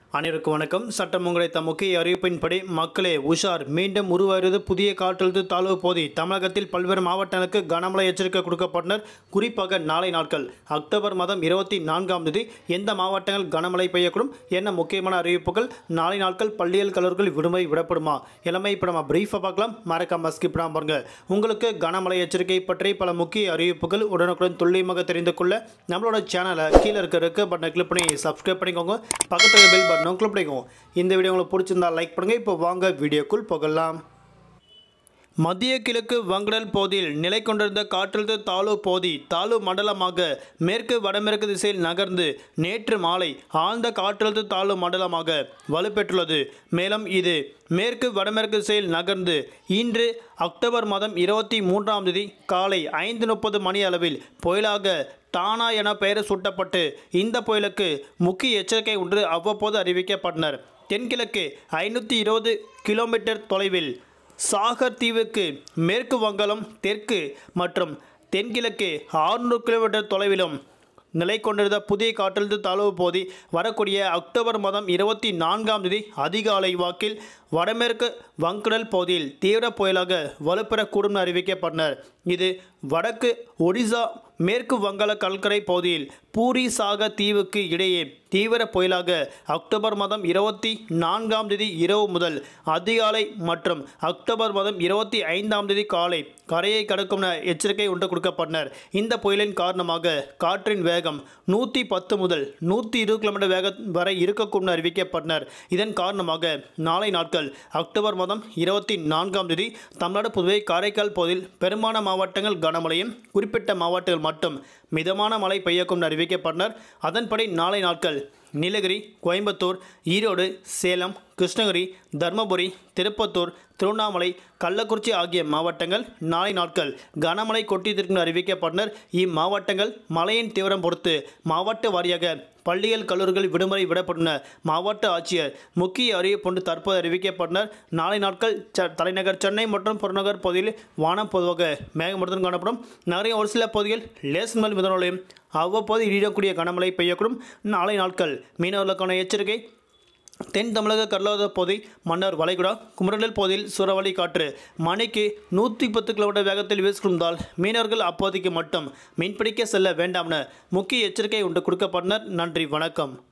அனைவருக்கும் வணக்கம் சட்டம் உங்களைத்த முக்கிய அறிவிப்பின்படி மக்களே உஷார் மீண்டும் உருவாகிறது புதிய காற்றழுத்த தாழ்வு போதி தமிழகத்தில் பல்வேறு மாவட்டங்களுக்கு கனமழை எச்சரிக்கை கொடுக்கப்பட்டனர் குறிப்பாக நாளை நாட்கள் அக்டோபர் மாதம் இருபத்தி நான்காம் தேதி எந்த மாவட்டங்கள் கனமழை பெய்யக்கூடும் என்ன முக்கியமான அறிவிப்புகள் நாளை நாட்கள் பள்ளிகள் கல்லூரிகள் விடுமுறை விடப்படுமா எல்லாமே இப்போ நம்ம பிரீஃபாக பார்க்கலாம் மறக்காம ஸ்கிப் பண்ணாம பாருங்க உங்களுக்கு கனமழை எச்சரிக்கை பற்றி பல முக்கிய அறிவிப்புகள் உடனுக்குடன் துல்லியமாக தெரிந்து கொள்ள நம்மளோட சேனலை கீழே இருக்க இருக்க பட்டனை கிளிக் பண்ணி சப்ஸ்கிரைப் பண்ணிக்கோங்க பக்கத்தில் பெல் பட்டனும் கிளிக் பண்ணிக்கோங்க இந்த வீடியோ உங்களுக்கு பிடிச்சிருந்தா லைக் பண்ணுங்க இப்போ வாங்க வீடியோக்குள் போகலாம் மத்திய கிழக்கு வங்கடல் பகுதியில் நிலை கொண்டிருந்த காற்றழுத்த தாழ்வு பகுதி தாழ்வு மண்டலமாக மேற்கு வடமேற்கு திசையில் நகர்ந்து நேற்று மாலை ஆழ்ந்த காற்றழுத்த தாழ்வு மண்டலமாக வலுப்பெற்றுள்ளது மேலும் இது மேற்கு வடமேற்கு திசையில் நகர்ந்து இன்று அக்டோபர் மாதம் இருபத்தி மூன்றாம் தேதி காலை ஐந்து முப்பது மணி அளவில் புயலாக டானா என பெயர் சூட்டப்பட்டு இந்த புயலுக்கு முக்கிய எச்சரிக்கை ஒன்று அவ்வப்போது அறிவிக்கப்பட்டனர் தென்கிழக்கு ஐநூற்றி இருபது கிலோமீட்டர் தொலைவில் சாகர் தீவுக்கு மேற்கு வங்காளம் தெற்கு மற்றும் தென்கிழக்கு ஆறுநூறு கிலோமீட்டர் தொலைவிலும் நிலை கொண்டிருந்த புதிய காற்றழுத்த தாழ்வு பகுதி வரக்கூடிய அக்டோபர் மாதம் இருபத்தி நான்காம் தேதி அதிகாலை வாக்கில் வடமேற்கு வங்கடல் பகுதியில் தீவிர புயலாக வலுப்பெறக்கூடும் என அறிவிக்கப்பட்டனர் இது வடக்கு ஒடிசா மேற்கு வங்காள கடற்கரை பகுதியில் பூரி சாக தீவுக்கு இடையே தீவிர புயலாக அக்டோபர் மாதம் இருபத்தி நான்காம் தேதி இரவு முதல் அதிகாலை மற்றும் அக்டோபர் மாதம் இருபத்தி ஐந்தாம் தேதி காலை கரையை கடக்கும் என எச்சரிக்கை ஒன்று கொடுக்கப்பட்டனர் இந்த புயலின் காரணமாக காற்றின் வேகம் நூற்றி பத்து முதல் நூற்றி இருபது கிலோமீட்டர் வேகம் வரை இருக்கக்கூடும் என அறிவிக்கப்பட்டனர் இதன் காரணமாக நாளை நாட்கள் அக்டோபர் மாதம் இருபத்தி நான்காம் தேதி தமிழ்நாடு புதுவை காரைக்கால் பகுதியில் பெரும்பாலான மாவட்டங்கள் கனமழையும் குறிப்பிட்ட மாவட்டங்கள் மட்டும் மிதமான மழை பெய்யக்கும் என அறிவிக்கப்பட்டனர் அதன்படி நாளை நாட்கள் நீலகிரி கோயம்புத்தூர் ஈரோடு சேலம் கிருஷ்ணகிரி தருமபுரி திருப்பத்தூர் திருவண்ணாமலை கள்ளக்குறிச்சி ஆகிய மாவட்டங்கள் நாளை நாட்கள் கனமழை கொட்டியிருக்கும் அறிவிக்கப்பட்டனர் இம்மாவட்டங்கள் மழையின் தீவிரம் பொறுத்து மாவட்ட வாரியாக பள்ளிகள் கல்லூரிகள் விடுமுறை விடப்பட்டுள்ள மாவட்ட ஆட்சியர் முக்கிய அறிவிப்பொன்று தற்போது அறிவிக்கப்பட்டனர் நாளை நாட்கள் ச தலைநகர் சென்னை மற்றும் புறநகர் பகுதியில் வானம் பொதுவாக மேகமூட்டத்துடன் காணப்படும் நகரின் ஒரு சில பகுதிகள் லேசன் மேல் மிதனாலையும் அவ்வப்போது இடியக்கூடிய கனமழை பெய்யக்கூடும் நாளை நாட்கள் மீனவர்களுக்கான எச்சரிக்கை தென் தமிழக கடலோர பகுதி மன்னர் வளைகுடா குமரலில் பகுதியில் சூறாவளி காற்று மணிக்கு நூற்றி பத்து கிலோமீட்டர் வேகத்தில் வீசுகிறதால் மீனவர்கள் அப்போதைக்கு மட்டும் மீன்பிடிக்க செல்ல வேண்டாம் என முக்கிய எச்சரிக்கை ஒன்று கொடுக்கப்பட்டனர் நன்றி வணக்கம்